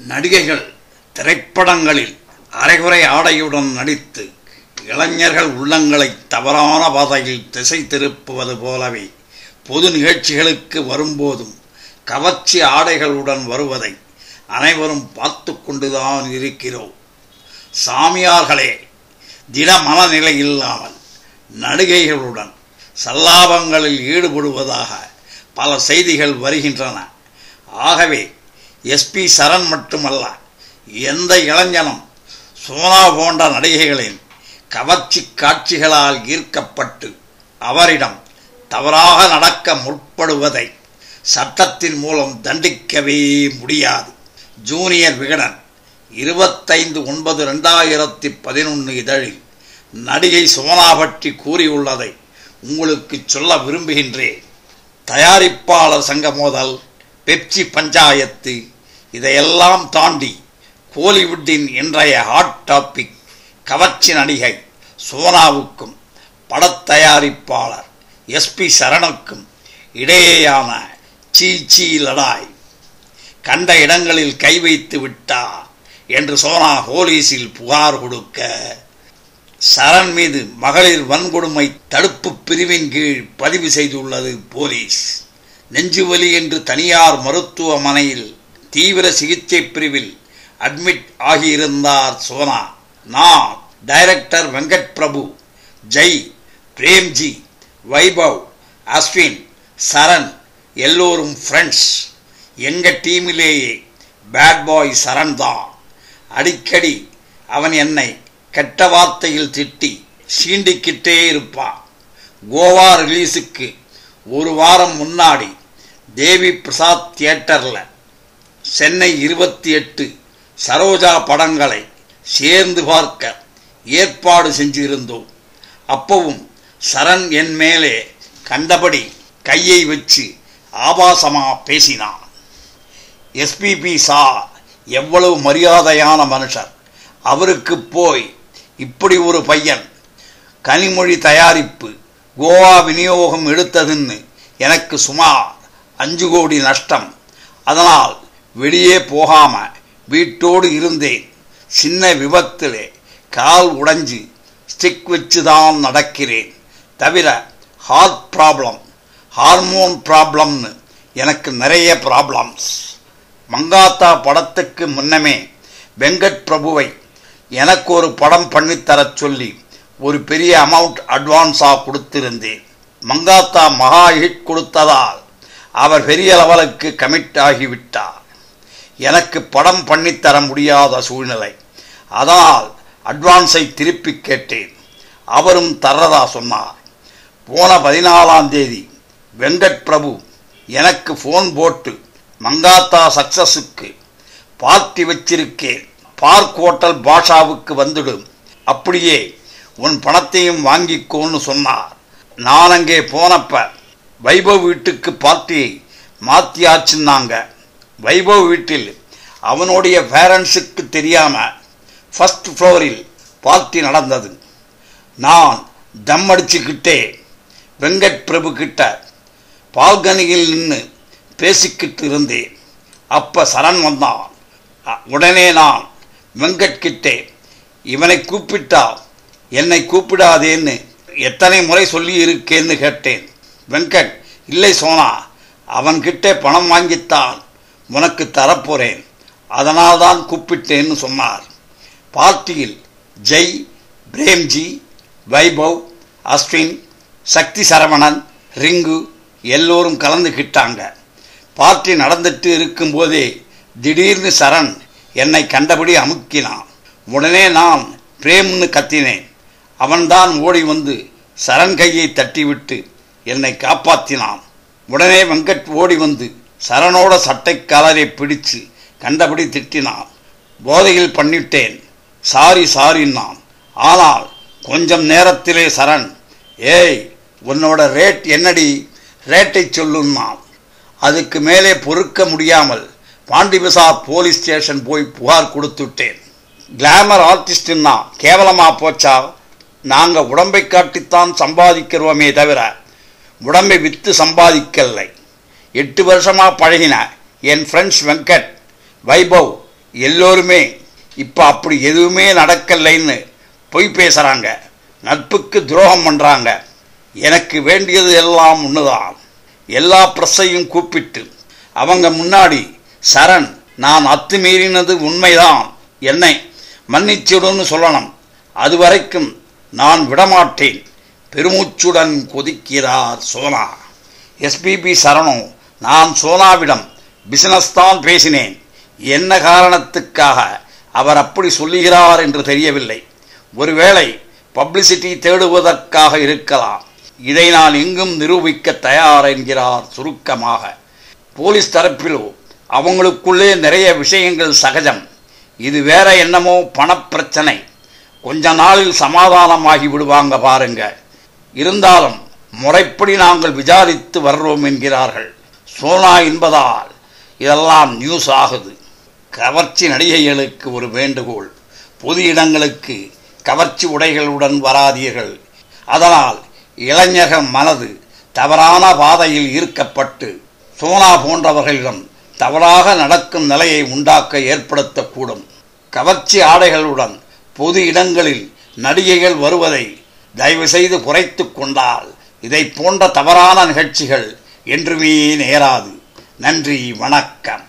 நடிகைகள் திரைப்படங்களில் அரைகுறை ஆடையுடன் நடித்து இளைஞர்கள் உள்ளங்களை தவறான பாதையில் திசை திருப்புவது போலவே பொது நிகழ்ச்சிகளுக்கு வரும்போதும் கவர்ச்சி ஆடைகளுடன் வருவதை அனைவரும் பார்த்து கொண்டுதான் இருக்கிறோம் சாமியார்களே திட மனநிலை இல்லாமல் நடிகைகளுடன் சல்லாபங்களில் ஈடுபடுவதாக பல செய்திகள் வருகின்றன ஆகவே எஸ்பி சரண் மட்டுமல்ல எந்த இளைஞனும் சோனா போன்ற நடிகைகளின் கவர்ச்சி காட்சிகளால் ஈர்க்கப்பட்டு அவரிடம் தவறாக நடக்க முற்படுவதை சட்டத்தின் மூலம் தண்டிக்கவே முடியாது ஜூனியர் விகடன் இருபத்தைந்து ஒன்பது ரெண்டாயிரத்தி பதினொன்று இதழில் நடிகை சோனா பற்றி கூறியுள்ளதை உங்களுக்கு சொல்ல விரும்புகின்றேன் தயாரிப்பாளர் சங்க மோதல் பெப்சி பஞ்சாயத்து இதையெல்லாம் தாண்டி கோலிவுட்டின் இன்றைய ஹாட் டாபிக் கவர்ச்சி நடிகை சோனாவுக்கும் படத்தயாரிப்பாளர் எஸ்பி சரணுக்கும் இடையேயான சீ சீ லடாய் கண்ட இடங்களில் கை வைத்து விட்டா என்று சோனா போலீசில் புகார் கொடுக்க சரண் மீது மகளிர் வன்கொடுமை தடுப்பு பிரிவின் கீழ் பதிவு செய்துள்ளது போலீஸ் நெஞ்சுவலி என்று தனியார் மருத்துவமனையில் தீவிர சிகிச்சை பிரிவில் அட்மிட் ஆகியிருந்தார் சோனா நான் டைரக்டர் வெங்கட் பிரபு ஜெய் பிரேம்ஜி வைபவ் அஸ்வின் சரண் எல்லோரும் ஃப்ரெண்ட்ஸ் எங்க டீமிலேயே பேட் பாய் சரண் தான் அடிக்கடி அவன் என்னை கெட்ட வார்த்தையில் திட்டி சீண்டிக்கிட்டே இருப்பான் கோவா ரிலீஸுக்கு ஒரு வாரம் முன்னாடி தேவி பிரசாத் தியேட்டரில் சென்னை இருபத்தி எட்டு சரோஜா படங்களை சேர்ந்து பார்க்க ஏற்பாடு செஞ்சிருந்தோம் அப்பவும் சரண் என் மேலே கண்டபடி கையை வச்சு ஆபாசமா பேசினான் எஸ்பிபி சா எவ்வளவு மரியாதையான மனுஷர் அவருக்கு போய் இப்படி ஒரு பையன் கனிமொழி தயாரிப்பு கோவா விநியோகம் எடுத்ததுன்னு எனக்கு சுமார் அஞ்சு கோடி நஷ்டம் அதனால் வெளியே போகாம வீட்டோடு இருந்தேன் சின்ன விபத்திலே கால் உடைஞ்சு ஸ்டிக் வச்சு தான் நடக்கிறேன் தவிர ஹார்ட் ப்ராப்ளம் ஹார்மோன் ப்ராப்ளம்னு எனக்கு நிறைய ப்ராப்ளம்ஸ் மங்காத்தா படத்துக்கு முன்னமே வெங்கட் பிரபுவை எனக்கு ஒரு படம் பண்ணித்தரச் சொல்லி ஒரு பெரிய அமௌண்ட் அட்வான்ஸாக கொடுத்திருந்தேன் மங்காத்தா மகா ஹிட் கொடுத்ததால் அவர் பெரிய லெவலுக்கு கமிட் ஆகிவிட்டார் எனக்கு படம் பண்ணித்தர முடியாத சூழ்நிலை அதனால் அட்வான்ஸை திருப்பி கேட்டேன் அவரும் தர்றதா சொன்னார் போன பதினாலாம் தேதி வெங்கட் பிரபு எனக்கு ஃபோன் போட்டு மங்காத்தா சக்சஸுக்கு பார்ட்டி வச்சிருக்கேன் பார்க் ஹோட்டல் பாஷாவுக்கு வந்துடும் அப்படியே உன் பணத்தையும் வாங்கிக்கோன்னு சொன்னார் நான் அங்கே போனப்ப வைபவ் வீட்டுக்கு பார்ட்டியை மாத்தியாச்சுன்னாங்க வைபவ் வீட்டில் அவனுடைய பேரண்ட்ஸுக்கு தெரியாம ஃபர்ஸ்ட் ஃப்ளோரில் பார்ட்டி நடந்தது நான் தம் அடிச்சுக்கிட்டே வெங்கட் பிரபு கிட்ட பால்கனியில் நின்று பேசிக்கிட்டு இருந்தேன் அப்ப சரண் வந்தான் அ- உடனே நான் வெங்கட் கிட்டே இவனை கூப்பிட்டா என்னை கூப்பிடாதேன்னு எத்தனை முறை சொல்லி இருக்கேன்னு கேட்டேன் வெங்கட் இல்லை சோனா அவன்கிட்டே பணம் வாங்கித்தான் உனக்கு தரப்போறேன் அதனால்தான் கூப்பிட்டேன்னு சொன்னார் பார்ட்டியில் ஜெய் பிரேம்ஜி வைபவ் அஸ்வின் சக்தி சரவணன் ரிங்கு எல்லோரும் கலந்துக்கிட்டாங்க பார்ட்டி நடந்துட்டு இருக்கும்போதே திடீர்னு சரண் என்னை கண்டபடி அமுக்கினான் உடனே நான் பிரேம்னு கத்தினேன் அவன்தான் ஓடி வந்து சரண் கையை தட்டிவிட்டு என்னை காப்பாத்தினான் உடனே வெங்கட் ஓடி வந்து சரணோட சட்டை காலரை பிடிச்சு கண்டபடி திட்டினான் போதையில் பண்ணிட்டேன் சாரி சாரின்னான் ஆனால் கொஞ்சம் நேரத்திலே சரண் ஏய் உன்னோட ரேட் என்னடி ரேட்டை சொல்லுன்னான் அதுக்கு மேலே பொறுக்க முடியாமல் பாண்டிபசார் போலீஸ் ஸ்டேஷன் போய் புகார் கொடுத்துட்டேன் கிளாமர் ஆர்டிஸ்ட்னா கேவலமா போச்சா நாங்க உடம்பை காட்டித்தான் சம்பாதிக்கிறோமே தவிர உடம்பை வித்து சம்பாதிக்கலை எட்டு வருஷமா பழகின என் ஃப்ரெண்ட்ஸ் வெங்கட் வைபவ் எல்லோருமே இப்போ அப்படி எதுவுமே நடக்கலைன்னு பொய் பேசுகிறாங்க நட்புக்கு துரோகம் பண்ணுறாங்க எனக்கு வேண்டியது எல்லாம் ஒன்றுதான் எல்லா ப்ரெஸ்ஸையும் கூப்பிட்டு அவங்க முன்னாடி சரண் நான் அத்துமீறினது உண்மைதான் என்னை மன்னிச்சிடுன்னு சொல்லணும் அது வரைக்கும் நான் விடமாட்டேன் பெருமூச்சுடன் கொதிக்கிறார் சோனா எஸ்பிபி சரணு நான் சோனாவிடம் பிசினஸ் தான் பேசினேன் என்ன காரணத்துக்காக அவர் அப்படி சொல்லுகிறார் என்று தெரியவில்லை ஒருவேளை பப்ளிசிட்டி தேடுவதற்காக இருக்கலாம் இதை நான் எங்கும் நிரூபிக்க தயார் என்கிறார் சுருக்கமாக போலீஸ் தரப்பிலோ அவங்களுக்குள்ளே நிறைய விஷயங்கள் சகஜம் இது வேற என்னமோ பணப்பிரச்சனை கொஞ்ச நாளில் சமாதானமாகி விடுவாங்க பாருங்க இருந்தாலும் முறைப்படி நாங்கள் விசாரித்து வர்றோம் என்கிறார்கள் சோனா என்பதால் இதெல்லாம் நியூஸ் ஆகுது கவர்ச்சி நடிகைகளுக்கு ஒரு வேண்டுகோள் பொது இடங்களுக்கு கவர்ச்சி உடைகளுடன் வராதீர்கள் அதனால் இளைஞர்கள் மனது தவறான பாதையில் ஈர்க்கப்பட்டு சோனா போன்றவர்களிடம் தவறாக நடக்கும் நிலையை உண்டாக்க ஏற்படுத்தக்கூடும் கவர்ச்சி ஆடைகளுடன் பொது இடங்களில் நடிகைகள் வருவதை தயவு செய்து குறைத்து கொண்டால் இதை போன்ற தவறான நிகழ்ச்சிகள் என்றுமே நேராது நன்றி வணக்கம்